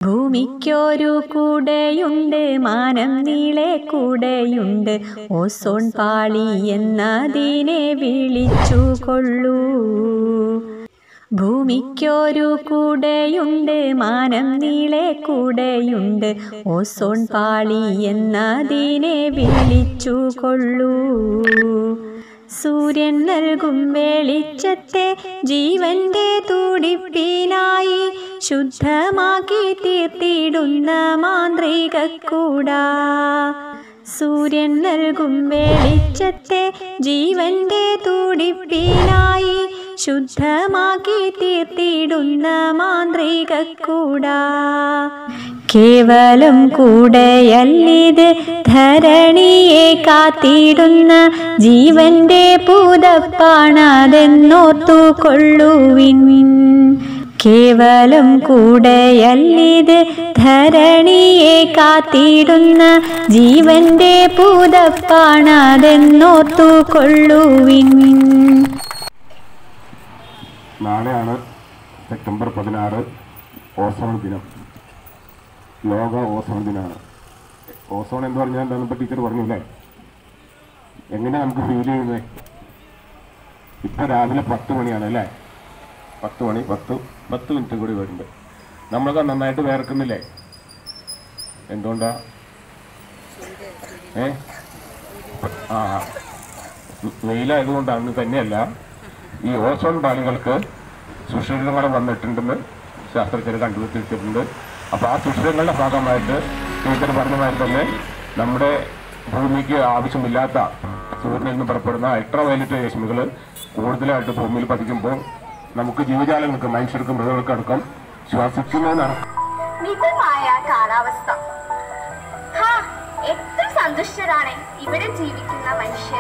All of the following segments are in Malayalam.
ഭൂമിക്കൊരു കൂടെയുണ്ട് മാനം നീളെ കൂടെയുണ്ട് ഓസോൺ പാളി എന്നതിനെ വിളിച്ചു കൊള്ളൂ ഭൂമിക്കൊരു കൂടെയുണ്ട് മാനം നീളെ കൂടെയുണ്ട് ഓസോൺ പാളി എന്നതിനെ വിളിച്ചു കൊള്ളൂ സൂര്യൻ നൽകും വെളിച്ചത്തെ ജീവന്റെ തുടിപ്പിനായി ശുദ്ധമാക്കി തീർത്തിടുന്ന മാന്ത്രികക്കൂടാ സൂര്യൻ നൽകും വെളിച്ചത്തെ ജീവന്റെ തുടിപ്പിനായി ശുദ്ധമാക്കി തീർത്തിടുന്ന മാന്ത്രികക്കൂടാ കേവലം കൂടെയല്ലിത് ധരണിയെ കാത്തിടുന്ന ജീവന്റെ പൂതപ്പാണതെന്നോർത്തു കൊള്ളുവിൻ കേവലം കൂടെയല്ലിത് ധരണിയെ കാത്തിടുന്ന ജീവന്റെ പൂതപ്പാണതെന്നോർത്തു കൊള്ളുവിൻ നാളെയാണ് സെപ്റ്റംബർ പതിനാറ് ഓസോൺ ദിനം ലോക ഓസോൺ ദിനമാണ് ഓസോൺ എന്ന് പറഞ്ഞാൽ എന്താണെന്ന് ഇപ്പൊ ടീച്ചർ പറഞ്ഞില്ലേ എങ്ങനെയാ നമുക്ക് ഫീൽ ചെയ്യുന്നത് ഇപ്പൊ രാവിലെ പത്ത് മണിയാണ് അല്ലേ പത്ത് മണി പത്ത് പത്ത് മിനിറ്റ് കൂടി വരുന്നുണ്ട് നമ്മളൊക്കെ നന്നായിട്ട് വേർക്കുന്നില്ലേ എന്തുകൊണ്ടാ ഏ ആ ആ. വെയിലായതുകൊണ്ടാണ് തന്നെയല്ല ഈ ഓസോൺ പാളികൾക്ക് സുഷിരങ്ങൾ വന്നിട്ടുണ്ടെന്ന് ശാസ്ത്രജ്ഞർ കണ്ടുപിടിച്ചിട്ടുണ്ട് അപ്പോൾ ആ സുഷിരങ്ങളുടെ ഭാഗമായിട്ട് ടീച്ചർ പറഞ്ഞമാതിരി തന്നെ നമ്മുടെ ഭൂമിക്ക് ആവശ്യമില്ലാത്ത സൂര്യനിൽ നിന്ന് പുറപ്പെടുന്ന അൾട്രാ വയലറ്റ് രശ്മികൾ കൂടുതലായിട്ട് ഭൂമിയിൽ പതിക്കുമ്പോൾ നമുക്ക് ജീവജാലങ്ങൾക്ക് മനുഷ്യർക്കും മൃഗങ്ങൾക്കും അടക്കം ശ്വാസിക്കുന്നതിനാണ് മിതമായ കാലാവസ്ഥ ഹാ, എത്ര സന്തുഷ്ടരാണ് ഇവിടെ ജീവിക്കുന്ന മനുഷ്യർ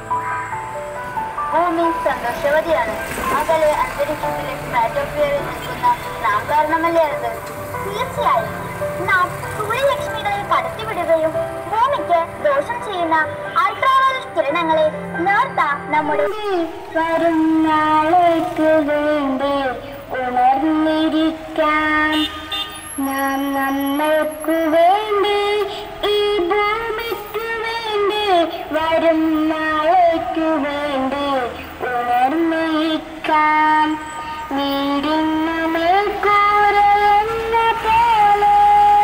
ഭൂമി സന്തോഷവതിയാണ് അകലെ അന്തരീക്ഷത്തിലെ സ്ട്രാറ്റോസ്ഫിയറിൽ നിൽക്കുന്ന നാം കാരണമല്ലേ അത് തീർച്ചയായും നാം സൂര്യലക്ഷ്മികളെ കടത്തിവിടുകയും ഭൂമിക്ക് ദോഷം ചെയ്യുന്ന അൾട്രാവയലറ്റ് കിരണങ്ങളെ നേർത്ത നമ്മുടെ വരും നാളേക്ക് വേണ്ടി ഉണർന്നിരിക്കാം നാം നമ്മൾക്കു വേണ്ടി ഈ ഭൂമിക്കു വേണ്ടി വരും നാളേക്കു വേണ്ടി ഉണർന്നിരിക്കാം വീടിന്നു മേൽക്കൂര എന്ന പോലെ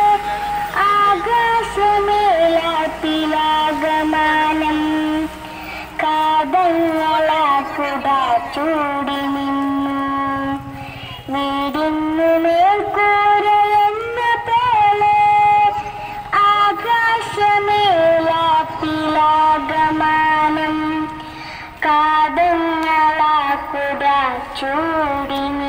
ആകാശമേലാത്തിലാകമാനം കാതങ്ങളാക്കുക ചൂടി നിന്നു വീടിന്നു മേൽക്കൂര എന്ന പോലെ ആകാശമേലാത്തിലാകമാനം കാതങ്ങളാക്കുക ചൂടി നിന്നു